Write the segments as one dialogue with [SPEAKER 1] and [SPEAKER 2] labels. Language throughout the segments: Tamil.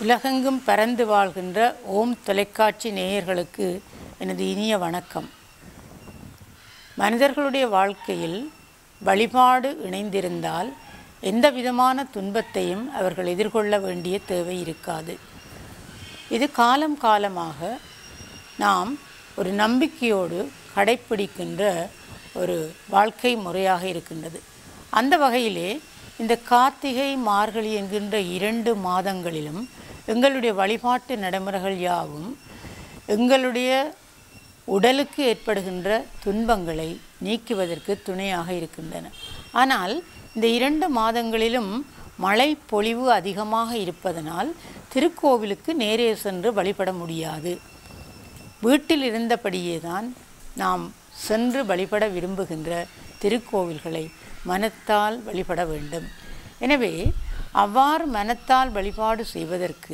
[SPEAKER 1] உலகெங்கும் பறந்து வாழ்கின்ற ஓம் தொலைக்காட்சி நேயர்களுக்கு எனது இனிய வணக்கம் மனிதர்களுடைய வாழ்க்கையில் வழிபாடு இணைந்திருந்தால் எந்த விதமான துன்பத்தையும் அவர்கள் எதிர்கொள்ள வேண்டிய தேவை இருக்காது இது காலம் காலமாக நாம் ஒரு நம்பிக்கையோடு கடைப்பிடிக்கின்ற ஒரு வாழ்க்கை முறையாக இருக்கின்றது அந்த வகையிலே இந்த கார்த்திகை மார்கழி என்கின்ற இரண்டு மாதங்களிலும் எங்களுடைய வழிபாட்டு நடைமுறைகள் யாவும் எங்களுடைய உடலுக்கு ஏற்படுகின்ற துன்பங்களை நீக்குவதற்கு துணையாக இருக்கின்றன ஆனால் இந்த இரண்டு மாதங்களிலும் மழை பொழிவு அதிகமாக இருப்பதனால் திருக்கோவிலுக்கு நேரே சென்று வழிபட முடியாது வீட்டில் இருந்தபடியே தான் நாம் சென்று வழிபட விரும்புகின்ற திருக்கோவில்களை மனத்தால் வழிபட வேண்டும் எனவே அவ்வாறு மனத்தால் வழிபாடு செய்வதற்கு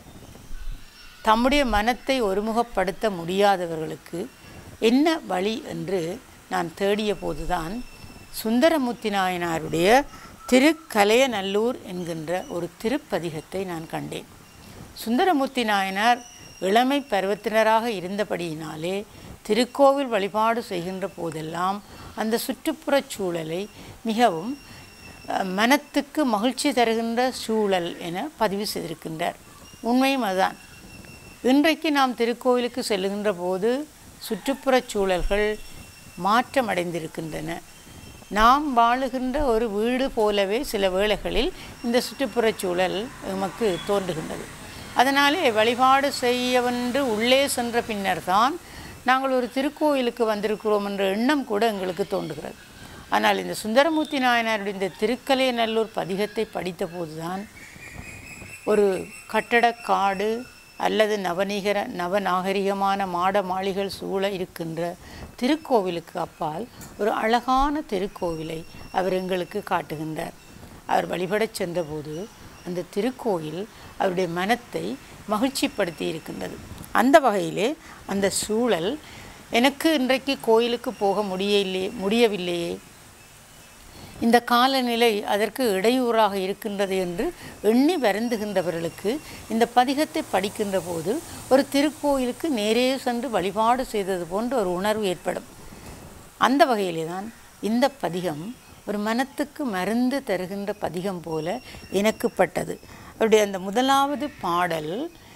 [SPEAKER 1] தம்முடைய மனத்தை ஒருமுகப்படுத்த முடியாதவர்களுக்கு என்ன வழி என்று நான் தேடிய போதுதான் சுந்தரமூர்த்தி நாயனாருடைய திருக்கலையநல்லூர் என்கின்ற ஒரு திருப்பதிகத்தை நான் கண்டேன் சுந்தரமூர்த்தி நாயனார் இளமை பருவத்தினராக இருந்தபடியினாலே திருக்கோவில் வழிபாடு செய்கின்ற போதெல்லாம் அந்த சுற்றுப்புறச் சூழலை மிகவும் அஹ், மனத்துக்கு மகிழ்ச்சி தருகின்ற சூழல் என பதிவு செய்திருக்கின்றார் உண்மையும் அதுதான் இன்றைக்கு நாம் திருக்கோவிலுக்கு செல்லுகின்ற போது சுற்றுப்புறச் சூழல்கள் மாற்றமடைந்திருக்கின்றன நாம் வாழுகின்ற ஒரு வீடு போலவே சில வேளைகளில் இந்த சுற்றுப்புறச் சூழல் நமக்கு தோன்றுகின்றது அதனாலே வழிபாடு செய்யவென்று உள்ளே சென்ற பின்னர் தான் நாங்கள் ஒரு திருக்கோயிலுக்கு வந்திருக்கிறோம் என்ற எண்ணம் கூட எங்களுக்கு தோன்றுகிறது ஆனால் இந்த சுந்தரமூர்த்தி நாயனாருடைய இந்த திருக்கலைநல்லூர் பதிகத்தை படித்த போதுதான் ஒரு கட்டடக்காடு அல்லது நவநீகர நவநாகரிகமான மாட மாளிகள் சூழ இருக்கின்ற திருக்கோவிலுக்கு அப்பால் ஒரு அழகான திருக்கோவிலை அவர் எங்களுக்கு காட்டுகின்றார் அவர் வழிபடச் சென்றபோது அந்த திருக்கோயில் அவருடைய மனத்தை மகிழ்ச்சிப்படுத்தி இருக்கின்றது அந்த வகையிலே அந்த சூழல் எனக்கு இன்றைக்கு கோயிலுக்கு போக முடியவில்லை முடியவில்லையே இந்த காலநிலை அதற்கு இடையூறாக இருக்கின்றது என்று எண்ணி வருந்துகின்றவர்களுக்கு இந்த பதிகத்தை படிக்கின்ற போது ஒரு திருக்கோயிலுக்கு நேரே சென்று வழிபாடு செய்தது போன்ற ஒரு உணர்வு ஏற்படும் அந்த வகையிலே தான் இந்த பதிகம் ஒரு மனத்துக்கு மருந்து தருகின்ற பதிகம் போல எனக்கு பட்டது அவருடைய அந்த முதலாவது பாடல்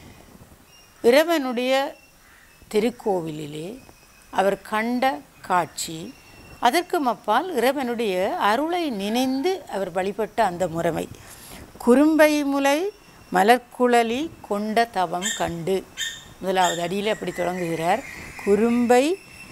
[SPEAKER 1] இறைவனுடைய திருக்கோவிலிலே அவர் கண்ட காட்சி அதற்கு அப்பால் இறைவனுடைய அருளை நினைந்து அவர் வழிபட்ட அந்த முறைமை குறும்பை முலை மலர்குழலி கொண்ட தவம் கண்டு முதலாவது அடியில் அப்படி தொடங்குகிறார் குறும்பை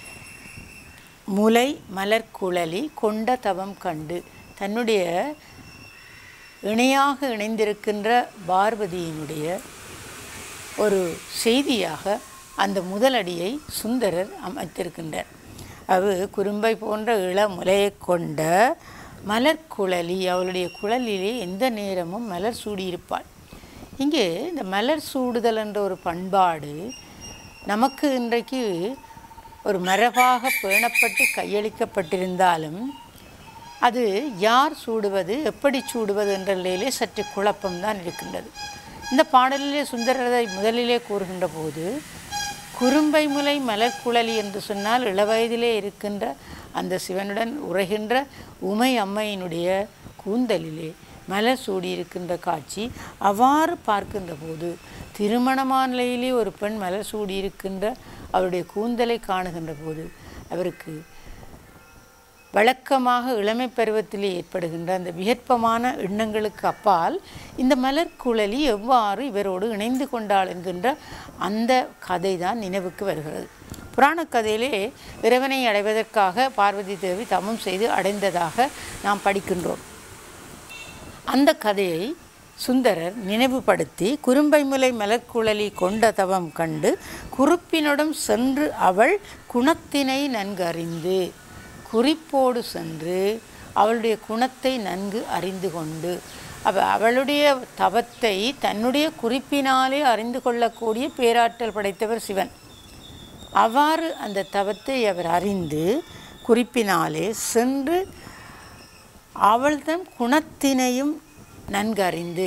[SPEAKER 1] முலை மலர்குழலி கொண்ட தவம் கண்டு தன்னுடைய இணையாக இணைந்திருக்கின்ற பார்வதியினுடைய ஒரு செய்தியாக அந்த முதலடியை சுந்தரர் அமைத்திருக்கின்றார் அது குறும்பை போன்ற இளமுலையை கொண்ட மலர்குழலி அவளுடைய குழலிலே எந்த நேரமும் மலர் சூடியிருப்பாள் இங்கே இந்த மலர் சூடுதல் என்ற ஒரு பண்பாடு நமக்கு இன்றைக்கு ஒரு மரபாக பேணப்பட்டு கையளிக்கப்பட்டிருந்தாலும் அது யார் சூடுவது எப்படி சூடுவது என்ற நிலையிலே சற்று குழப்பம்தான் இருக்கின்றது இந்த பாடலிலே சுந்தரரை முதலிலே கூறுகின்ற போது குறும்பை முலை மலர்குழலி என்று சொன்னால் இளவயதிலே இருக்கின்ற அந்த சிவனுடன் உரைகின்ற உமை அம்மையினுடைய கூந்தலிலே மலர் சூடியிருக்கின்ற காட்சி அவ்வாறு பார்க்கின்ற போது திருமணமான நிலையிலே ஒரு பெண் மலர் சூடியிருக்கின்ற அவருடைய கூந்தலை காணுகின்ற போது அவருக்கு வழக்கமாக இளமை பருவத்திலே ஏற்படுகின்ற அந்த வியற்பமான எண்ணங்களுக்கு அப்பால் இந்த மலர்குழலி எவ்வாறு இவரோடு இணைந்து கொண்டாள் என்கின்ற அந்த கதை தான் நினைவுக்கு வருகிறது புராணக் கதையிலே இறைவனை அடைவதற்காக பார்வதி தேவி தமம் செய்து அடைந்ததாக நாம் படிக்கின்றோம் அந்த கதையை சுந்தரர் நினைவுபடுத்தி குறும்பைமுலை மலர்குழலி கொண்ட தவம் கண்டு குறுப்பினுடன் சென்று அவள் குணத்தினை நன்கறிந்து குறிப்போடு சென்று அவளுடைய குணத்தை நன்கு அறிந்து கொண்டு அவ அவளுடைய தவத்தை தன்னுடைய குறிப்பினாலே அறிந்து கொள்ளக்கூடிய பேராற்றல் படைத்தவர் சிவன் அவ்வாறு அந்த தவத்தை அவர் அறிந்து குறிப்பினாலே சென்று அவள் தன் குணத்தினையும் நன்கறிந்து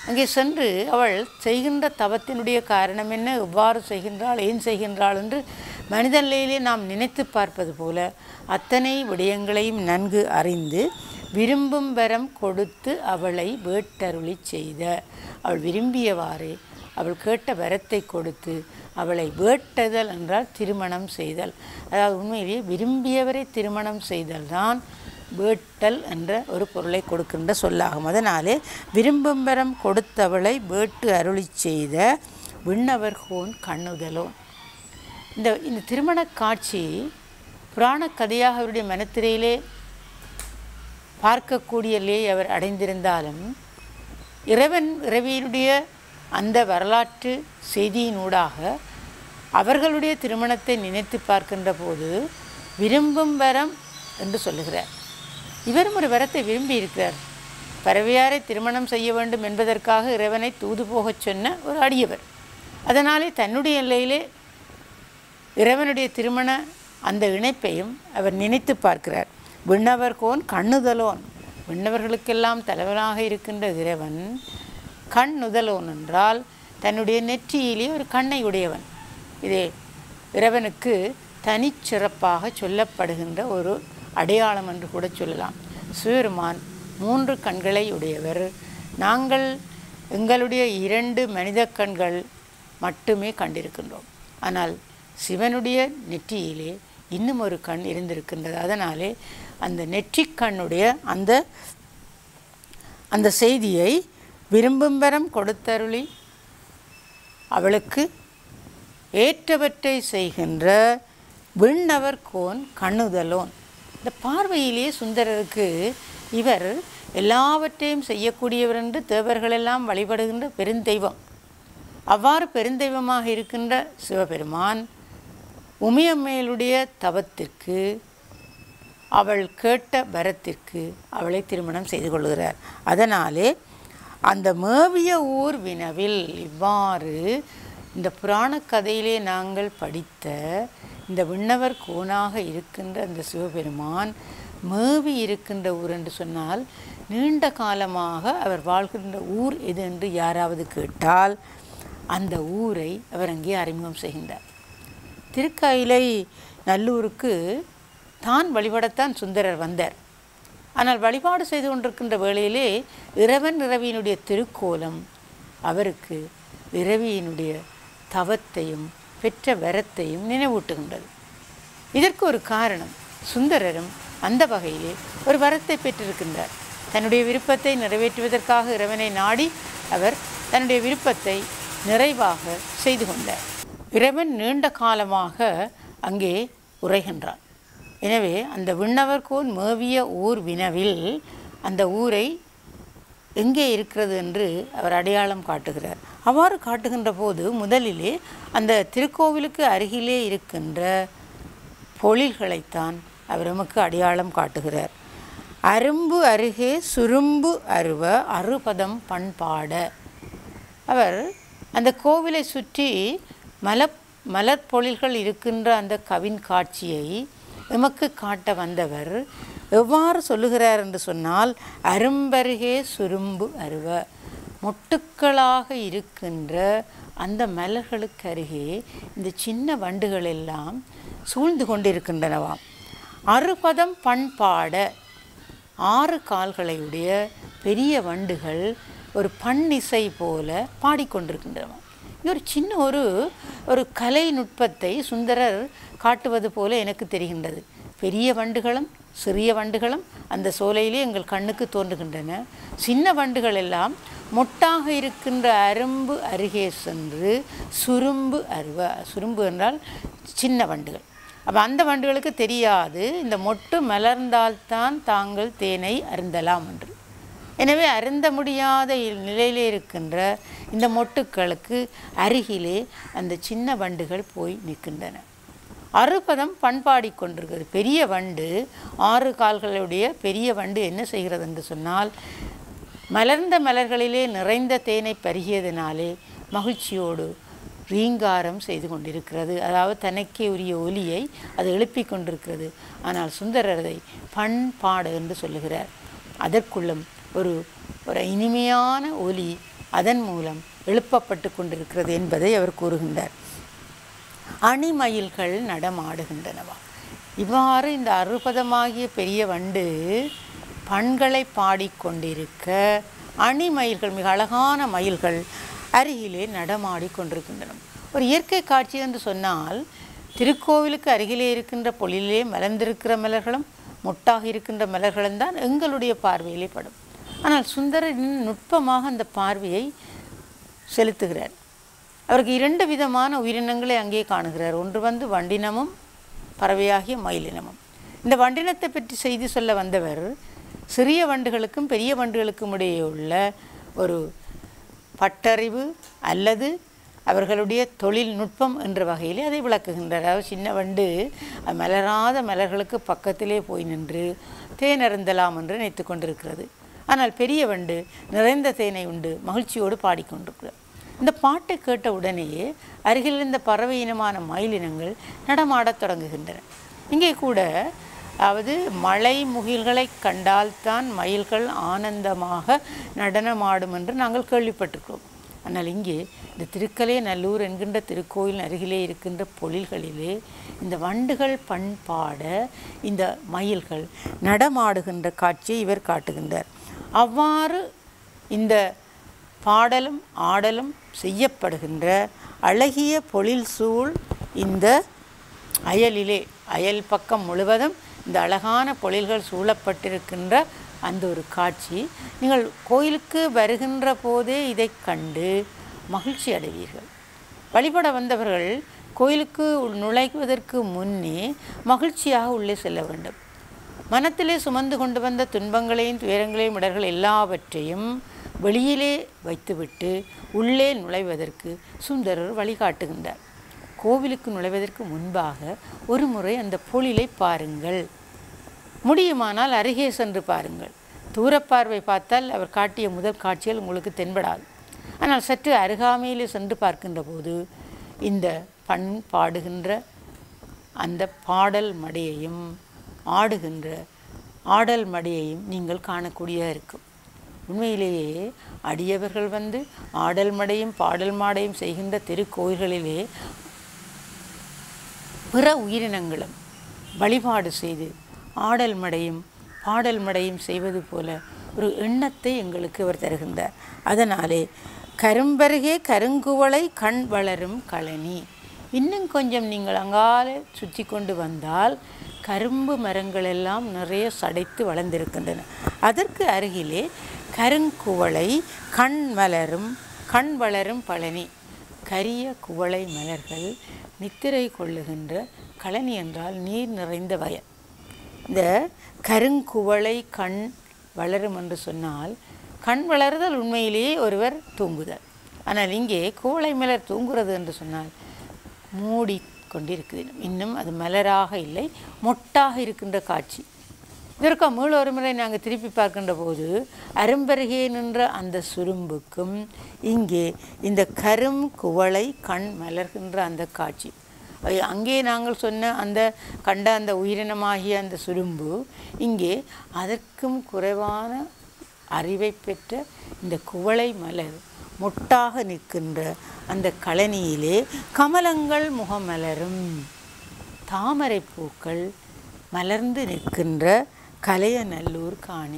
[SPEAKER 1] அங்கே சென்று அவள் செய்கின்ற தவத்தினுடைய காரணம் என்ன எவ்வாறு செய்கின்றாள் ஏன் செய்கின்றாள் என்று மனித நிலையிலே நாம் நினைத்து பார்ப்பது போல அத்தனை விடயங்களையும் நன்கு அறிந்து விரும்பும் வரம் கொடுத்து அவளை வேட்டருளி செய்த அவள் விரும்பியவாறே அவள் கேட்ட வரத்தை கொடுத்து அவளை வேட்டதல் என்றால் திருமணம் செய்தல் அதாவது உண்மையிலேயே விரும்பியவரை திருமணம் செய்தல் தான் வேட்டல் என்ற ஒரு பொருளை கொடுக்கின்ற சொல்லாகும் அதனாலே விரும்பும் வரம் கொடுத்தவளை வேட்டு அருளி செய்த விண்ணவர்கோன் கண்ணுதலோன் இந்த இந்த திருமண காட்சி புராண கதையாக அவருடைய மனத்திரையிலே பார்க்கக்கூடியலே அவர் அடைந்திருந்தாலும் இறைவன் இறைவியினுடைய அந்த வரலாற்று செய்தியினூடாக அவர்களுடைய திருமணத்தை நினைத்து பார்க்கின்ற போது விரும்பும் வரம் என்று சொல்லுகிறார் இவரும் ஒரு வரத்தை விரும்பி இருக்கிறார் பறவையாரை திருமணம் செய்ய வேண்டும் என்பதற்காக இறைவனை தூது போகச் சொன்ன ஒரு அடியவர் அதனாலே தன்னுடைய எல்லையிலே இறைவனுடைய திருமண அந்த இணைப்பையும் அவர் நினைத்து பார்க்கிறார் விண்ணவர் கோன் கண்ணுதலோன் விண்ணவர்களுக்கெல்லாம் தலைவனாக இருக்கின்ற இறைவன் கண்ணுதலோன் என்றால் தன்னுடைய நெற்றியிலே ஒரு கண்ணை உடையவன் இது இறைவனுக்கு தனிச்சிறப்பாக சொல்லப்படுகின்ற ஒரு அடையாளம் என்று கூட சொல்லலாம் சிவருமான் மூன்று கண்களை உடையவர் நாங்கள் எங்களுடைய இரண்டு மனித கண்கள் மட்டுமே கண்டிருக்கின்றோம் ஆனால் சிவனுடைய நெற்றியிலே இன்னும் ஒரு கண் இருந்திருக்கின்றது அதனாலே அந்த நெற்றிக் கண்ணுடைய அந்த அந்த செய்தியை விரும்பும் வரம் கொடுத்தருளி அவளுக்கு ஏற்றவற்றை செய்கின்ற விண்ணவர் கோன் கண்ணுதலோன் இந்த பார்வையிலே சுந்தரருக்கு இவர் எல்லாவற்றையும் செய்யக்கூடியவர் என்று தேவர்களெல்லாம் வழிபடுகின்ற பெருந்தெய்வம் அவ்வாறு பெருந்தெய்வமாக இருக்கின்ற சிவபெருமான் உமையம்மையலுடைய தவத்திற்கு அவள் கேட்ட வரத்திற்கு அவளை திருமணம் செய்து கொள்கிறார் அதனாலே அந்த மேவிய ஊர் வினவில் இவ்வாறு இந்த புராண கதையிலே நாங்கள் படித்த இந்த விண்ணவர் கோனாக இருக்கின்ற அந்த சிவபெருமான் மேவி இருக்கின்ற ஊர் என்று சொன்னால் நீண்ட காலமாக அவர் வாழ்கின்ற ஊர் எது என்று யாராவது கேட்டால் அந்த ஊரை அவர் அங்கே அறிமுகம் செய்கின்றார் திருக்காயிலை நல்லூருக்கு தான் வழிபடத்தான் சுந்தரர் வந்தார் ஆனால் வழிபாடு செய்து கொண்டிருக்கின்ற வேளையிலே இறைவன் இரவியினுடைய திருக்கோலம் அவருக்கு இரவியினுடைய தவத்தையும் பெற்ற வரத்தையும் நினைவூட்டுகின்றது இதற்கு ஒரு காரணம் சுந்தரரும் அந்த வகையிலே ஒரு வரத்தை பெற்றிருக்கின்றார் தன்னுடைய விருப்பத்தை நிறைவேற்றுவதற்காக இறைவனை நாடி அவர் தன்னுடைய விருப்பத்தை நிறைவாக செய்து கொண்டார் இறைவன் நீண்ட காலமாக அங்கே உரைகின்றார் எனவே அந்த விண்ணவர்கோன் மேவிய ஊர் வினவில் அந்த ஊரை எங்கே இருக்கிறது என்று அவர் அடையாளம் காட்டுகிறார் அவ்வாறு காட்டுகின்ற போது முதலிலே அந்த திருக்கோவிலுக்கு அருகிலே இருக்கின்ற பொழில்களைத்தான் அவர் நமக்கு அடையாளம் காட்டுகிறார் அரும்பு அருகே சுரும்பு அருவ அறுபதம் பண்பாட அவர் அந்த கோவிலை சுற்றி மல மலர் பொழில்கள் இருக்கின்ற அந்த கவின் காட்சியை எமக்கு காட்ட வந்தவர் எவ்வாறு சொல்லுகிறார் என்று சொன்னால் அரும்பருகே சுரும்பு அருவ மொட்டுக்களாக இருக்கின்ற அந்த மலர்களுக்கு அருகே இந்த சின்ன வண்டுகள் எல்லாம் சூழ்ந்து கொண்டிருக்கின்றனவாம் அறுபதம் பண்பாட ஆறு கால்களையுடைய பெரிய வண்டுகள் ஒரு பண்ணிசை போல பாடிக்கொண்டிருக்கின்றன இது ஒரு சின்ன ஒரு ஒரு கலை நுட்பத்தை சுந்தரர் காட்டுவது போல எனக்கு தெரிகின்றது பெரிய வண்டுகளும் சிறிய வண்டுகளும் அந்த சோலையிலே எங்கள் கண்ணுக்கு தோன்றுகின்றன சின்ன வண்டுகள் எல்லாம் மொட்டாக இருக்கின்ற அரும்பு அருகே சென்று சுரும்பு அருவ சுரும்பு என்றால் சின்ன வண்டுகள் அப்போ அந்த வண்டுகளுக்கு தெரியாது இந்த மொட்டு மலர்ந்தால்தான் தாங்கள் தேனை அருந்தலாம் என்று எனவே அருந்த முடியாத நிலையிலே இருக்கின்ற இந்த மொட்டுக்களுக்கு அருகிலே அந்த சின்ன வண்டுகள் போய் நிற்கின்றன அறுபதம் பண்பாடி கொண்டிருக்கிறது பெரிய வண்டு ஆறு கால்களுடைய பெரிய வண்டு என்ன செய்கிறது என்று சொன்னால் மலர்ந்த மலர்களிலே நிறைந்த தேனை பருகியதினாலே மகிழ்ச்சியோடு ரீங்காரம் செய்து கொண்டிருக்கிறது அதாவது தனக்கே உரிய ஒலியை அது எழுப்பிக் கொண்டிருக்கிறது ஆனால் சுந்தரரை பண்பாடு என்று சொல்லுகிறார் அதற்குள்ளும் ஒரு ஒரு இனிமையான ஒலி அதன் மூலம் எழுப்பப்பட்டு கொண்டிருக்கிறது என்பதை அவர் கூறுகின்றார் அணிமயில்கள் நடமாடுகின்றனவா இவ்வாறு இந்த அறுபதமாகிய பெரிய வண்டு பண்களை பாடிக்கொண்டிருக்க அணிமயில்கள் மிக அழகான மயில்கள் அருகிலே நடமாடி கொண்டிருக்கின்றன ஒரு இயற்கை காட்சி என்று சொன்னால் திருக்கோவிலுக்கு அருகிலே இருக்கின்ற பொழிலே மலர்ந்திருக்கிற மலர்களும் மொட்டாக இருக்கின்ற மலர்களும் தான் எங்களுடைய பார்வையிலே படும் ஆனால் சுந்தரன் நுட்பமாக அந்த பார்வையை செலுத்துகிறார் அவருக்கு இரண்டு விதமான உயிரினங்களை அங்கே காணுகிறார் ஒன்று வந்து வண்டினமும் பறவையாகிய மயிலினமும் இந்த வண்டினத்தை பற்றி செய்தி சொல்ல வந்தவர் சிறிய வண்டுகளுக்கும் பெரிய வண்டுகளுக்கும் இடையே உள்ள ஒரு பட்டறிவு அல்லது அவர்களுடைய தொழில்நுட்பம் என்ற வகையிலே அதை விளக்குகின்றார் அதாவது சின்ன வண்டு அது மலராத மலர்களுக்கு பக்கத்திலே போய் நின்று தேன் அருந்தலாம் என்று நினைத்து கொண்டிருக்கிறது ஆனால் பெரிய வண்டு நிறைந்த தேனை உண்டு மகிழ்ச்சியோடு பாடிக்கொண்டிருக்கிறது இந்த பாட்டை கேட்ட உடனேயே அருகில் இருந்த பறவை இனமான மயிலினங்கள் நடமாடத் தொடங்குகின்றன இங்கே கூட அதாவது மலை முகில்களை கண்டால்தான் மயில்கள் ஆனந்தமாக நடனமாடும் என்று நாங்கள் கேள்விப்பட்டிருக்கிறோம் ஆனால் இங்கே இந்த திருக்கலே நல்லூர் என்கின்ற திருக்கோயில் அருகிலே இருக்கின்ற பொழில்களிலே இந்த வண்டுகள் பண்பாட இந்த மயில்கள் நடமாடுகின்ற காட்சியை இவர் காட்டுகின்றார் அவ்வாறு இந்த பாடலும் ஆடலும் செய்யப்படுகின்ற அழகிய பொழில் சூழ் இந்த அயலிலே அயல் பக்கம் முழுவதும் இந்த அழகான பொழில்கள் சூழப்பட்டிருக்கின்ற அந்த ஒரு காட்சி நீங்கள் கோயிலுக்கு வருகின்ற போதே இதை கண்டு மகிழ்ச்சி அடைவீர்கள் வழிபட வந்தவர்கள் கோயிலுக்கு உள் நுழைவதற்கு முன்னே மகிழ்ச்சியாக உள்ளே செல்ல வேண்டும் மனத்திலே சுமந்து கொண்டு வந்த துன்பங்களையும் துயரங்களையும் இடர்கள் எல்லாவற்றையும் வெளியிலே வைத்துவிட்டு உள்ளே நுழைவதற்கு சுந்தரர் வழிகாட்டுகின்றார் கோவிலுக்கு நுழைவதற்கு முன்பாக ஒரு முறை அந்த பொழிலை பாருங்கள் முடியுமானால் அருகே சென்று பாருங்கள் தூரப்பார்வை பார்த்தால் அவர் காட்டிய முதல் காட்சிகள் உங்களுக்கு தென்படாது ஆனால் சற்று அருகாமையிலே சென்று பார்க்கின்ற போது இந்த பண் பாடுகின்ற அந்த பாடல் மடையையும் ஆடுகின்ற ஆடல் மடையையும் நீங்கள் காணக்கூடியதாக இருக்கும் உண்மையிலேயே அடியவர்கள் வந்து ஆடல் மடையும் பாடல் மாடையும் செய்கின்ற திருக்கோயில்களிலே பிற உயிரினங்களும் வழிபாடு செய்து ஆடல் மடையும் பாடல் மடையும் செய்வது போல ஒரு எண்ணத்தை எங்களுக்கு அவர் தருகின்றார் அதனாலே கரும்பருகே கருங்குவளை கண் வளரும் கழனி இன்னும் கொஞ்சம் நீங்கள் அங்காலே சுற்றி கொண்டு வந்தால் கரும்பு மரங்கள் எல்லாம் நிறைய சடைத்து வளர்ந்திருக்கின்றன அதற்கு அருகிலே கருங்குவளை கண் மலரும் கண் வளரும் பழனி கரிய குவளை மலர்கள் நித்திரை கொள்ளுகின்ற கழனி என்றால் நீர் நிறைந்த வயல் இந்த கருங்குவளை கண் வளரும் என்று சொன்னால் கண் வளருதல் உண்மையிலேயே ஒருவர் தூங்குதல் ஆனால் இங்கே குவளை மலர் தூங்குறது என்று சொன்னால் மூடி கொண்டிருக்குது இன்னும் அது மலராக இல்லை மொட்டாக இருக்கின்ற காட்சி இதற்கு மீள ஒரு முறை நாங்கள் திருப்பி பார்க்கின்ற போது அரும்பருகே நின்ற அந்த சுரும்புக்கும் இங்கே இந்த கரும் குவளை கண் மலர்கின்ற அந்த காட்சி ஐ- அங்கே நாங்கள் சொன்ன அந்த கண்ட அந்த உயிரினமாகிய அந்த சுரும்பு இங்கே அதற்கும் குறைவான அறிவை பெற்ற இந்த குவளை மலர் மொட்டாக நிற்கின்ற அந்த கழனியிலே கமலங்கள் முகமலரும் தாமரை பூக்கள் மலர்ந்து நிற்கின்ற கலையநல்லூர் காணி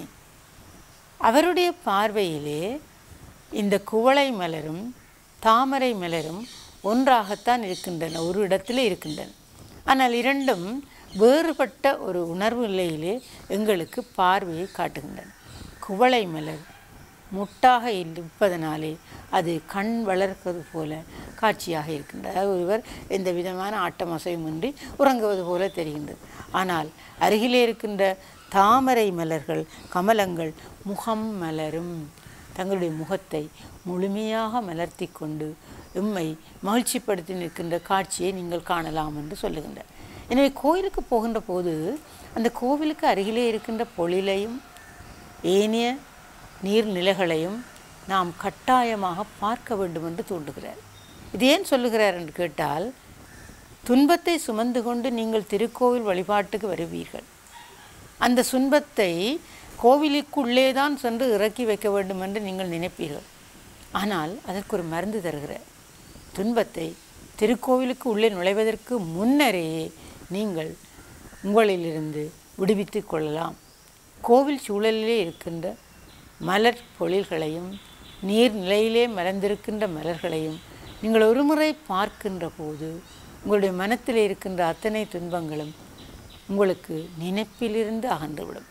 [SPEAKER 1] அவருடைய பார்வையிலே இந்த குவளை மலரும் தாமரை மலரும் ஒன்றாகத்தான் இருக்கின்றன ஒரு இடத்திலே இருக்கின்றன ஆனால் இரண்டும் வேறுபட்ட ஒரு உணர்வு நிலையிலே எங்களுக்கு பார்வையை காட்டுகின்றன குவளை மலர் முட்டாக இருப்பதனாலே அது கண் வளர்ப்பது போல காட்சியாக இருக்கின்றது அதாவது ஒருவர் எந்த விதமான ஆட்டம் அசையுமின்றி உறங்குவது போல தெரிகின்றது ஆனால் அருகிலே இருக்கின்ற தாமரை மலர்கள் கமலங்கள் முகம் மலரும் தங்களுடைய முகத்தை முழுமையாக மலர்த்தி கொண்டு எம்மை மகிழ்ச்சிப்படுத்தி நிற்கின்ற காட்சியை நீங்கள் காணலாம் என்று சொல்லுகின்றார் எனவே கோயிலுக்கு போகின்ற போது அந்த கோவிலுக்கு அருகிலே இருக்கின்ற பொழிலையும் ஏனைய நீர்நிலைகளையும் நாம் கட்டாயமாக பார்க்க வேண்டும் என்று தூண்டுகிறார் இது ஏன் சொல்லுகிறார் என்று கேட்டால் துன்பத்தை சுமந்து கொண்டு நீங்கள் திருக்கோவில் வழிபாட்டுக்கு வருவீர்கள் அந்த துன்பத்தை கோவிலுக்குள்ளே தான் சென்று இறக்கி வைக்க வேண்டும் என்று நீங்கள் நினைப்பீர்கள் ஆனால் அதற்கு ஒரு மருந்து தருகிற துன்பத்தை திருக்கோவிலுக்கு உள்ளே நுழைவதற்கு முன்னரே நீங்கள் உங்களிலிருந்து விடுவித்து கொள்ளலாம் கோவில் சூழலிலே இருக்கின்ற மலர் பொழில்களையும் நீர்நிலையிலே மலர்ந்திருக்கின்ற மலர்களையும் நீங்கள் ஒருமுறை பார்க்கின்ற போது உங்களுடைய மனத்தில் இருக்கின்ற அத்தனை துன்பங்களும் உங்களுக்கு நினைப்பிலிருந்து அகன்றுவிடும்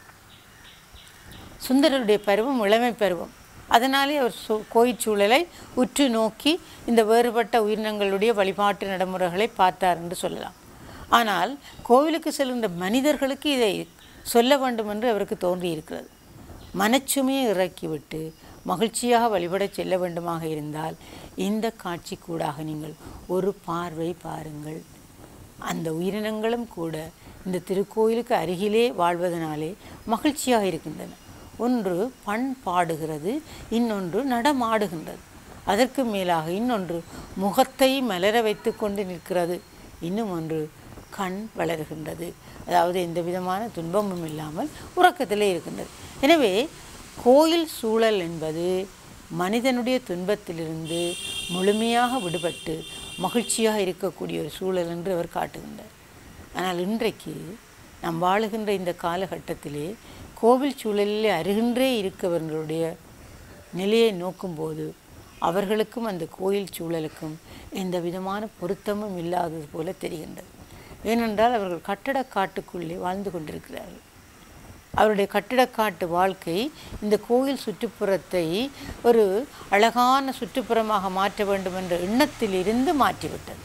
[SPEAKER 1] சுந்தரருடைய பருவம் இளமை பருவம் அதனாலே அவர் சு கோயில் சூழலை உற்று நோக்கி இந்த வேறுபட்ட உயிரினங்களுடைய வழிபாட்டு நடைமுறைகளை பார்த்தார் என்று சொல்லலாம் ஆனால் கோவிலுக்கு செல்கின்ற மனிதர்களுக்கு இதை சொல்ல வேண்டும் என்று அவருக்கு தோன்றியிருக்கிறது மனச்சுமையை இறக்கிவிட்டு மகிழ்ச்சியாக வழிபடச் செல்ல வேண்டுமாக இருந்தால் இந்த காட்சி கூடாக நீங்கள் ஒரு பார்வை பாருங்கள் அந்த உயிரினங்களும் கூட இந்த திருக்கோயிலுக்கு அருகிலே வாழ்வதனாலே மகிழ்ச்சியாக இருக்கின்றன ஒன்று பண் பாடுகிறது இன்னொன்று நடமாடுகின்றது அதற்கு மேலாக இன்னொன்று முகத்தை மலர வைத்து கொண்டு நிற்கிறது இன்னும் ஒன்று கண் வளர்கின்றது அதாவது எந்த விதமான துன்பமும் இல்லாமல் உறக்கத்திலே இருக்கின்றது எனவே கோயில் சூழல் என்பது மனிதனுடைய துன்பத்திலிருந்து முழுமையாக விடுபட்டு மகிழ்ச்சியாக இருக்கக்கூடிய ஒரு சூழல் என்று அவர் காட்டுகின்றார் ஆனால் இன்றைக்கு நாம் வாழுகின்ற இந்த காலகட்டத்திலே கோவில் சூழலிலே அருகின்றே இருக்கவர்களுடைய நிலையை நோக்கும்போது அவர்களுக்கும் அந்த கோயில் சூழலுக்கும் எந்த விதமான பொருத்தமும் இல்லாதது போல தெரிகின்றது ஏனென்றால் அவர்கள் கட்டடக்காட்டுக்குள்ளே வாழ்ந்து கொண்டிருக்கிறார்கள் அவருடைய கட்டிடக்காட்டு வாழ்க்கை இந்த கோயில் சுற்றுப்புறத்தை ஒரு அழகான சுற்றுப்புறமாக மாற்ற வேண்டும் என்ற எண்ணத்திலிருந்து மாற்றிவிட்டது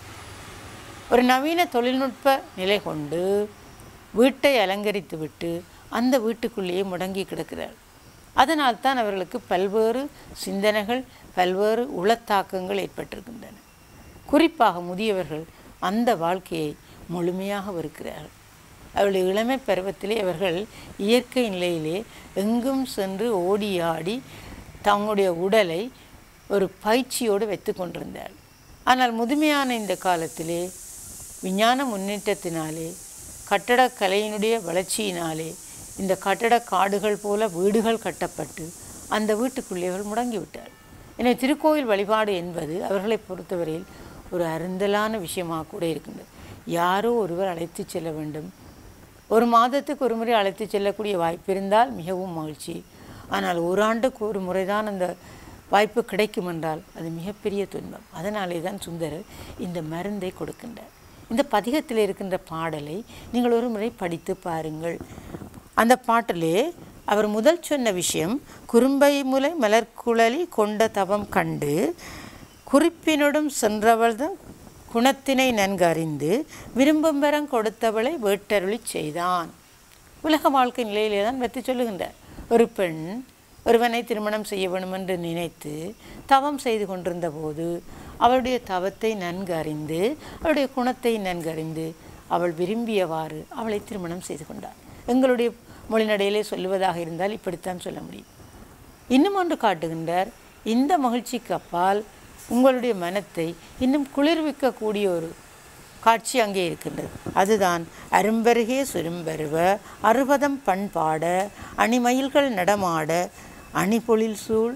[SPEAKER 1] ஒரு நவீன தொழில்நுட்ப நிலை கொண்டு வீட்டை அலங்கரித்துவிட்டு அந்த வீட்டுக்குள்ளேயே முடங்கி கிடக்கிறார் அதனால் தான் அவர்களுக்கு பல்வேறு சிந்தனைகள் பல்வேறு உளத்தாக்கங்கள் ஏற்பட்டிருக்கின்றன குறிப்பாக முதியவர்கள் அந்த வாழ்க்கையை முழுமையாக வெறுக்கிறார்கள் அவருடைய இளமை பருவத்திலே அவர்கள் இயற்கை நிலையிலே எங்கும் சென்று ஓடி ஆடி தங்களுடைய உடலை ஒரு பயிற்சியோடு வைத்து கொண்டிருந்தார் ஆனால் முதுமையான இந்த காலத்திலே விஞ்ஞான முன்னேற்றத்தினாலே கட்டடக்கலையினுடைய வளர்ச்சியினாலே இந்த கட்டட காடுகள் போல வீடுகள் கட்டப்பட்டு அந்த வீட்டுக்குள்ளே அவர்கள் முடங்கிவிட்டார் எனவே திருக்கோயில் வழிபாடு என்பது அவர்களை பொறுத்தவரையில் ஒரு அருந்தலான விஷயமாக கூட இருக்கின்றது யாரோ ஒருவர் அழைத்து செல்ல வேண்டும் ஒரு மாதத்துக்கு ஒரு முறை அழைத்து செல்லக்கூடிய வாய்ப்பு இருந்தால் மிகவும் மகிழ்ச்சி ஆனால் ஒரு ஆண்டுக்கு ஒரு முறைதான் அந்த வாய்ப்பு கிடைக்கும் என்றால் அது மிகப்பெரிய துன்பம் அதனாலே தான் சுந்தரர் இந்த மருந்தை கொடுக்கின்றார் இந்த பதிகத்தில் இருக்கின்ற பாடலை நீங்கள் ஒரு முறை படித்து பாருங்கள் அந்த பாட்டிலே அவர் முதல் சொன்ன விஷயம் குறும்பை முலை மலர்குழலி கொண்ட தவம் கண்டு குறிப்பினோடும் சென்றவள்தான் குணத்தினை நன்கு அறிந்து விரும்பும் வரம் கொடுத்தவளை வேட்டருளி செய்தான் உலக வாழ்க்கை நிலையிலே தான் வைத்து சொல்லுகின்றார் ஒரு பெண் ஒருவனை திருமணம் செய்ய வேண்டும் என்று நினைத்து தவம் செய்து கொண்டிருந்த போது அவளுடைய தவத்தை நன்கு அறிந்து அவளுடைய குணத்தை நன்கு அறிந்து அவள் விரும்பியவாறு அவளை திருமணம் செய்து கொண்டார் எங்களுடைய மொழிநடையிலே சொல்லுவதாக இருந்தால் இப்படித்தான் சொல்ல முடியும் இன்னும் ஒன்று காட்டுகின்றார் இந்த மகிழ்ச்சிக்கு அப்பால் உங்களுடைய மனத்தை இன்னும் குளிர்விக்கக்கூடிய ஒரு காட்சி அங்கே இருக்கின்றது அதுதான் அரும்பருகே சுரும்பருவ அறுபதம் பண்பாட அணிமயில்கள் நடமாட அணிபொழில் சூழ்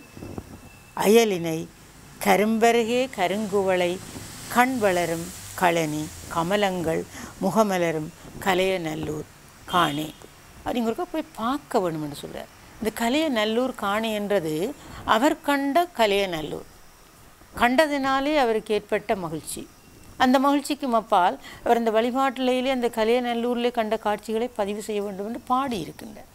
[SPEAKER 1] அயலினை கரும்பருகே கருங்குவளை கண் வளரும் களனி கமலங்கள் முகமலரும் கலையநல்லூர் காணே அப்படிங்கிறக்க போய் பார்க்க வேணும் என்று சொல்கிறார் இந்த கலையநல்லூர் காணி என்றது அவர் கண்ட கலையநல்லூர் கண்டதினாலே அவருக்கு ஏற்பட்ட மகிழ்ச்சி அந்த மகிழ்ச்சிக்கு அப்பால் அவர் அந்த வழிபாட்டிலேயே அந்த கலையநல்லூரிலே கண்ட காட்சிகளை பதிவு செய்ய வேண்டும் என்று பாடியிருக்கின்றார்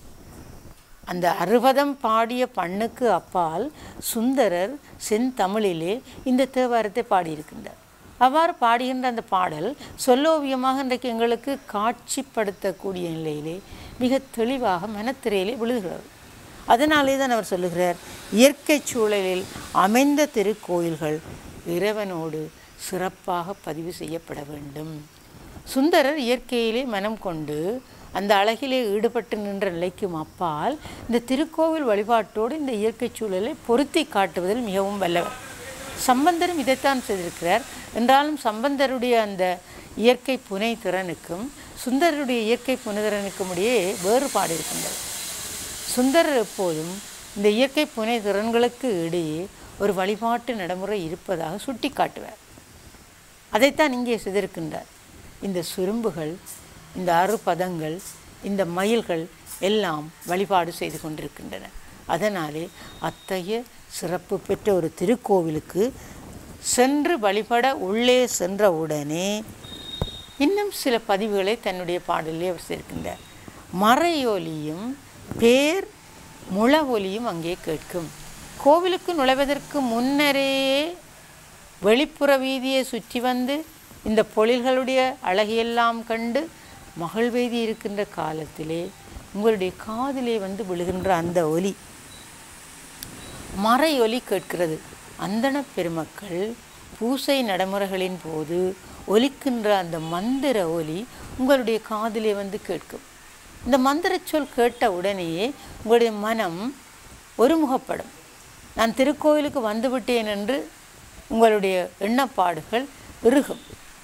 [SPEAKER 1] அந்த அறுபதம் பாடிய பண்ணுக்கு அப்பால் சுந்தரர் செந்தமிழிலே இந்த தேவாரத்தை பாடியிருக்கின்றார் அவ்வாறு பாடுகின்ற அந்த பாடல் சொல்லோவியமாக இன்றைக்கு எங்களுக்கு காட்சிப்படுத்தக்கூடிய நிலையிலே மிக தெளிவாக மனத்திரையிலே விழுகிறது அதனாலே தான் அவர் சொல்லுகிறார் இயற்கை சூழலில் அமைந்த திருக்கோயில்கள் இறைவனோடு சிறப்பாக பதிவு செய்யப்பட வேண்டும் சுந்தரர் இயற்கையிலே மனம் கொண்டு அந்த அழகிலே ஈடுபட்டு நின்ற நிலைக்கும் அப்பால் இந்த திருக்கோவில் வழிபாட்டோடு இந்த இயற்கை சூழலை பொருத்தி காட்டுவதில் மிகவும் வல்லவர் சம்பந்தரும் இதைத்தான் செய்திருக்கிறார் என்றாலும் சம்பந்தருடைய அந்த இயற்கை புனை திறனுக்கும் சுந்தரருடைய இயற்கை புனைதிறனுக்கும் இடையே வேறுபாடு இருக்கின்றது சுந்தரர் எப்போதும் இந்த இயற்கை புனை திறன்களுக்கு இடையே ஒரு வழிபாட்டு நடைமுறை இருப்பதாக சுட்டி காட்டுவார் அதைத்தான் இங்கே சிதறுக்கின்றார் இந்த சுரும்புகள் இந்த அறுபதங்கள் இந்த மயில்கள் எல்லாம் வழிபாடு செய்து கொண்டிருக்கின்றன அதனாலே அத்தகைய சிறப்பு பெற்ற ஒரு திருக்கோவிலுக்கு சென்று வழிபட உள்ளே சென்றவுடனே இன்னும் சில பதிவுகளை தன்னுடைய பாடலிலே அவர் சேர்க்கின்றார் மறையொலியும் பேர் முழ ஒலியும் அங்கே கேட்கும் கோவிலுக்கு நுழைவதற்கு முன்னரே வெளிப்புற வீதியை சுற்றி வந்து இந்த பொழில்களுடைய அழகையெல்லாம் கண்டு மகிழ்வெய்தி இருக்கின்ற காலத்திலே உங்களுடைய காதிலே வந்து விழுகின்ற அந்த ஒலி மறை ஒலி கேட்கிறது அந்தண பெருமக்கள் பூசை நடைமுறைகளின் போது ஒலிக்கின்ற அந்த மந்திர ஒலி உங்களுடைய காதிலே வந்து கேட்கும் இந்த மந்திர சொல் கேட்ட உடனேயே உங்களுடைய மனம் ஒருமுகப்படும் நான் திருக்கோயிலுக்கு வந்துவிட்டேன் என்று உங்களுடைய எண்ணப்பாடுகள் இறுகும்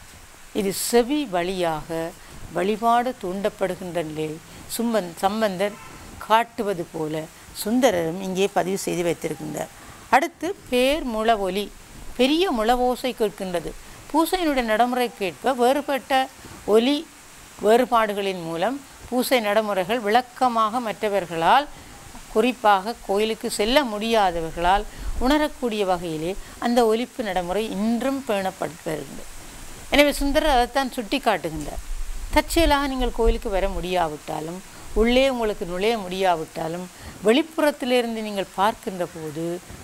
[SPEAKER 1] இது செவி வழியாக வழிபாடு தூண்டப்படுகின்ற நிலையை சும்பன் சம்பந்தர் காட்டுவது போல சுந்தரரும் இங்கே பதிவு செய்து வைத்திருக்கின்றார் அடுத்து பேர் முள ஒலி பெரிய முளவோசை கேட்கின்றது பூசையினுடைய நடைமுறை கேட்ப வேறுபட்ட ஒலி வேறுபாடுகளின் மூலம் பூசை நடைமுறைகள் விளக்கமாக மற்றவர்களால் குறிப்பாக கோயிலுக்கு செல்ல முடியாதவர்களால் உணரக்கூடிய வகையிலே அந்த ஒலிப்பு நடைமுறை இன்றும் பேணப்பட்டு வருகின்றது எனவே சுந்தரர் அதைத்தான் சுட்டி காட்டுகின்றார் தற்செயலாக நீங்கள் கோயிலுக்கு வர முடியாவிட்டாலும் உள்ளே உங்களுக்கு நுழைய முடியாவிட்டாலும் வெளிப்புறத்திலிருந்து நீங்கள் பார்க்கின்ற போது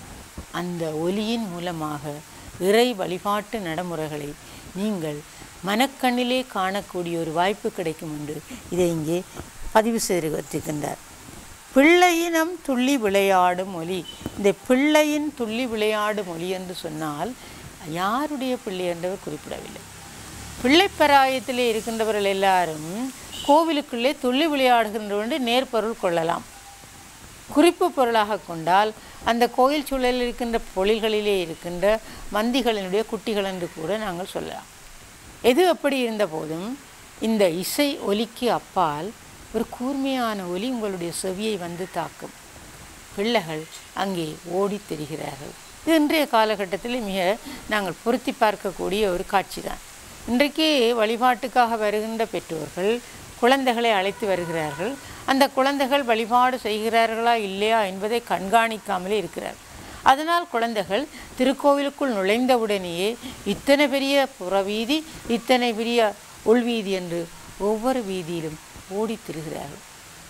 [SPEAKER 1] அந்த ஒலியின் மூலமாக இறை வழிபாட்டு நடைமுறைகளை நீங்கள் மனக்கண்ணிலே காணக்கூடிய ஒரு வாய்ப்பு கிடைக்கும் என்று இதை இங்கே பதிவு செய்து வைத்திருக்கின்றார் பிள்ளையினம் துள்ளி விளையாடும் ஒலி இந்த பிள்ளையின் துள்ளி விளையாடும் ஒலி என்று சொன்னால் யாருடைய பிள்ளை என்றவர் குறிப்பிடவில்லை பிள்ளைப்பராயத்திலே இருக்கின்றவர்கள் எல்லாரும் கோவிலுக்குள்ளே துள்ளி விளையாடுகின்றவர் என்று நேர்பொருள் கொள்ளலாம் குறிப்பு பொருளாக கொண்டால் அந்த கோயில் சூழலில் இருக்கின்ற பொழில்களிலே இருக்கின்ற மந்திகளினுடைய குட்டிகள் என்று கூட நாங்கள் சொல்லலாம் எது அப்படி இருந்த போதும் இந்த இசை ஒலிக்கு அப்பால் ஒரு கூர்மையான ஒலி உங்களுடைய செவியை வந்து தாக்கும் பிள்ளைகள் அங்கே ஓடித் திரிகிறார்கள் இது இன்றைய காலகட்டத்தில் மிக நாங்கள் பொருத்தி பார்க்கக்கூடிய ஒரு காட்சி தான் இன்றைக்கு வழிபாட்டுக்காக வருகின்ற பெற்றோர்கள் குழந்தைகளை அழைத்து வருகிறார்கள் அந்த குழந்தைகள் வழிபாடு செய்கிறார்களா இல்லையா என்பதை கண்காணிக்காமலே இருக்கிறார் அதனால் குழந்தைகள் திருக்கோவிலுக்குள் நுழைந்தவுடனேயே இத்தனை பெரிய புறவீதி இத்தனை பெரிய உள்வீதி என்று ஒவ்வொரு வீதியிலும் ஓடித் திரிகிறார்கள்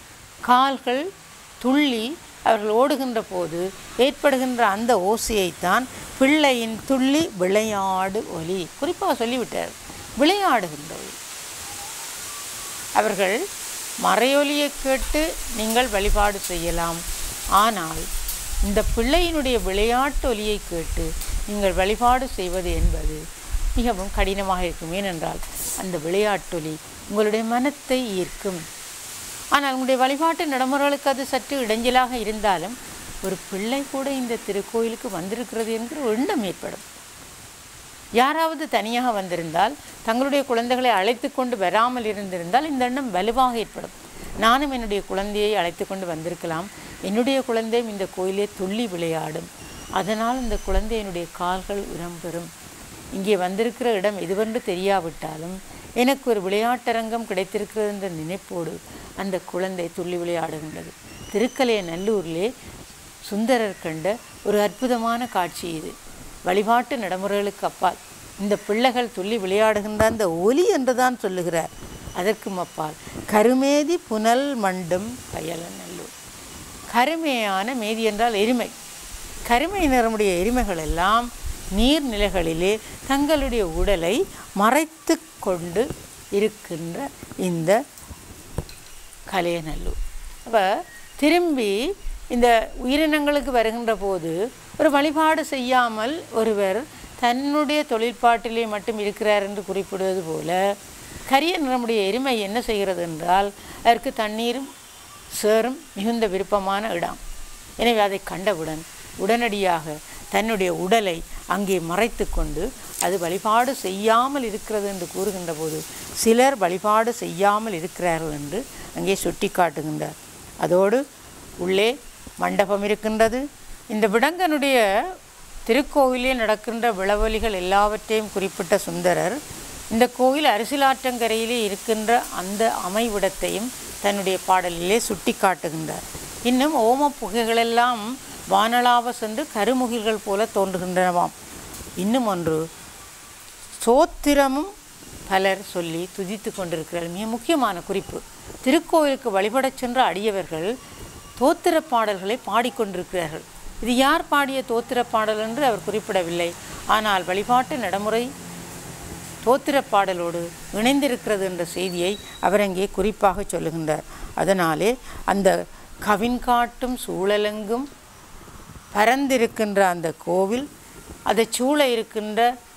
[SPEAKER 1] கால்கள் துள்ளி அவர்கள் ஓடுகின்ற போது ஏற்படுகின்ற அந்த ஓசையைத்தான் பிள்ளையின் துள்ளி விளையாடு ஒலி குறிப்பாக சொல்லிவிட்டார் விளையாடுகின்ற ஒலி அவர்கள் மறையொலியை கேட்டு நீங்கள் வழிபாடு செய்யலாம் ஆனால் இந்த பிள்ளையினுடைய விளையாட்டு ஒலியை கேட்டு நீங்கள் வழிபாடு செய்வது என்பது மிகவும் கடினமாக இருக்கும் ஏனென்றால் அந்த விளையாட்டொலி உங்களுடைய மனத்தை ஈர்க்கும் ஆனால் உங்களுடைய வழிபாட்டு நடைமுறைகளுக்கு அது சற்று இடைஞ்சலாக இருந்தாலும் ஒரு பிள்ளை கூட இந்த திருக்கோயிலுக்கு வந்திருக்கிறது என்கிற ஒரு எண்ணம் ஏற்படும் யாராவது தனியாக வந்திருந்தால் தங்களுடைய குழந்தைகளை அழைத்து கொண்டு வராமல் இருந்திருந்தால் இந்த எண்ணம் வலுவாக ஏற்படும் நானும் என்னுடைய குழந்தையை அழைத்து கொண்டு வந்திருக்கலாம் என்னுடைய குழந்தையும் இந்த கோயிலே துள்ளி விளையாடும் அதனால் இந்த குழந்தையினுடைய கால்கள் உரம் பெறும் இங்கே வந்திருக்கிற இடம் எதுவென்று தெரியாவிட்டாலும் எனக்கு ஒரு விளையாட்டரங்கம் கிடைத்திருக்கிறது என்ற நினைப்போடு அந்த குழந்தை துள்ளி விளையாடுகின்றது திருக்கலைய நல்லூரிலே சுந்தரர் கண்ட ஒரு அற்புதமான காட்சி இது வழிபாட்டு நடைமுறைகளுக்கு அப்பால் இந்த பிள்ளைகள் துள்ளி விளையாடுகின்ற அந்த ஒலி என்றுதான் சொல்லுகிறார் அதற்கும் அப்பால் கருமேதி புனல் மண்டும் கயல நல்லூர் கருமையான மேதி என்றால் எருமை கருமை நிறமுடைய எருமைகள் எல்லாம் நீர்நிலைகளிலே தங்களுடைய உடலை மறைத்து கொண்டு இருக்கின்ற இந்த கலையநல்லூர் அப்போ திரும்பி இந்த உயிரினங்களுக்கு வருகின்ற போது ஒரு வழிபாடு செய்யாமல் ஒருவர் தன்னுடைய தொழிற்பாட்டிலே மட்டும் இருக்கிறார் என்று குறிப்பிடுவது போல கரிய நிறமுடைய எருமை என்ன செய்கிறது என்றால் அதற்கு தண்ணீரும் சேரும் மிகுந்த விருப்பமான இடம் எனவே அதை கண்டவுடன் உடனடியாக தன்னுடைய உடலை அங்கே மறைத்து கொண்டு அது வழிபாடு செய்யாமல் இருக்கிறது என்று கூறுகின்ற போது சிலர் வழிபாடு செய்யாமல் இருக்கிறார்கள் என்று அங்கே சுட்டி காட்டுகின்றார் அதோடு உள்ளே மண்டபம் இருக்கின்றது இந்த விடங்கனுடைய திருக்கோவிலே நடக்கின்ற விளவலிகள் எல்லாவற்றையும் குறிப்பிட்ட சுந்தரர் இந்த கோயில் அரசியலாற்றங்கரையிலே இருக்கின்ற அந்த அமைவிடத்தையும் தன்னுடைய பாடலிலே சுட்டி காட்டுகின்றார் இன்னும் ஓம புகைகளெல்லாம் வானளாவ சென்று கருமுகில்கள் போல தோன்றுகின்றனவாம் இன்னும் ஒன்று சோத்திரமும் பலர் சொல்லி துதித்து கொண்டிருக்கிறார் மிக முக்கியமான குறிப்பு திருக்கோயிலுக்கு வழிபடச் சென்ற அடியவர்கள் தோத்திர பாடல்களை பாடிக்கொண்டிருக்கிறார்கள் இது யார் பாடிய தோத்திர பாடல் என்று அவர் குறிப்பிடவில்லை ஆனால் வழிபாட்டு நடைமுறை தோத்திர பாடலோடு இணைந்திருக்கிறது என்ற செய்தியை அவர் அங்கே குறிப்பாக சொல்லுகின்றார் அதனாலே அந்த கவின் காட்டும் சூழலெங்கும் பரந்திருக்கின்ற அந்த கோவில் அதை சூழ இருக்கின்ற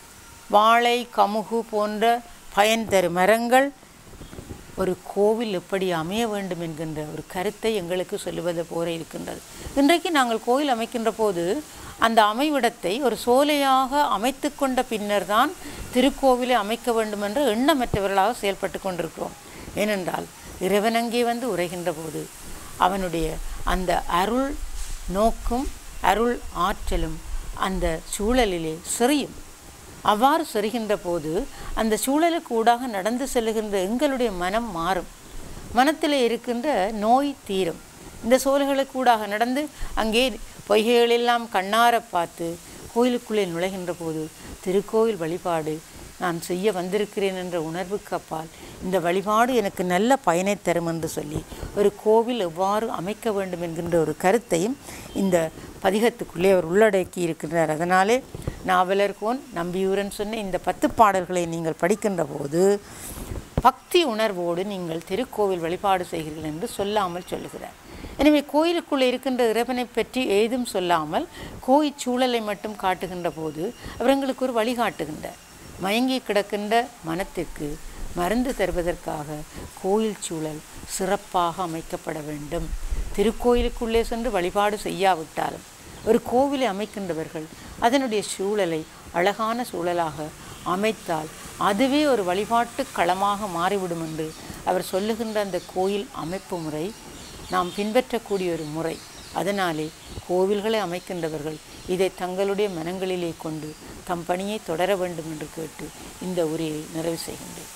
[SPEAKER 1] வாழை கமுகு போன்ற பயன் தரும் மரங்கள் ஒரு கோவில் எப்படி அமைய வேண்டும் என்கின்ற ஒரு கருத்தை எங்களுக்கு சொல்லுவது போல இருக்கின்றது இன்றைக்கு நாங்கள் கோயில் அமைக்கின்ற போது அந்த அமைவிடத்தை ஒரு சோலையாக அமைத்து கொண்ட பின்னர் தான் திருக்கோவிலை அமைக்க வேண்டும் என்ற எண்ணமற்றவர்களாக செயல்பட்டு கொண்டிருக்கிறோம் ஏனென்றால் இறைவன் அங்கே வந்து உரைகின்ற போது அவனுடைய அந்த அருள் நோக்கும் அருள் ஆற்றலும் அந்த சூழலிலே செறியும் அவ்வாறு செருகின்ற போது அந்த சூழலுக்கு ஊடாக நடந்து செல்லுகின்ற எங்களுடைய மனம் மாறும் மனத்தில் இருக்கின்ற நோய் தீரும் இந்த சோலைகளுக்கு ஊடாக நடந்து அங்கே பொய்கைகளெல்லாம் கண்ணார பார்த்து கோயிலுக்குள்ளே நுழைகின்ற போது திருக்கோயில் வழிபாடு நான் செய்ய வந்திருக்கிறேன் என்ற உணர்வுக்கு அப்பால் இந்த வழிபாடு எனக்கு நல்ல பயனை தரும் என்று சொல்லி ஒரு கோவில் எவ்வாறு அமைக்க வேண்டும் என்கின்ற ஒரு கருத்தையும் இந்த பதிகத்துக்குள்ளே அவர் உள்ளடக்கி இருக்கின்றார் அதனாலே நாவலர் கோன் நம்பியூரன் சொன்ன இந்த பத்து பாடல்களை நீங்கள் படிக்கின்ற போது பக்தி உணர்வோடு நீங்கள் திருக்கோவில் வழிபாடு செய்கிறீர்கள் என்று சொல்லாமல் சொல்லுகிறார் எனவே கோயிலுக்குள்ளே இருக்கின்ற இறைவனை பற்றி ஏதும் சொல்லாமல் கோயில் சூழலை மட்டும் காட்டுகின்ற போது அவர் எங்களுக்கு ஒரு வழிகாட்டுகின்றார் மயங்கி கிடக்கின்ற மனத்திற்கு மருந்து தருவதற்காக கோயில் சூழல் சிறப்பாக அமைக்கப்பட வேண்டும் திருக்கோயிலுக்குள்ளே சென்று வழிபாடு செய்யாவிட்டாலும் ஒரு கோவிலை அமைக்கின்றவர்கள் அதனுடைய சூழலை அழகான சூழலாக அமைத்தால் அதுவே ஒரு வழிபாட்டு களமாக மாறிவிடும் என்று அவர் சொல்லுகின்ற அந்த கோயில் அமைப்பு முறை நாம் பின்பற்றக்கூடிய ஒரு முறை அதனாலே கோவில்களை அமைக்கின்றவர்கள் இதை தங்களுடைய மனங்களிலே கொண்டு தம் பணியை தொடர வேண்டும் என்று கேட்டு இந்த உரையை நிறைவு செய்கின்றேன்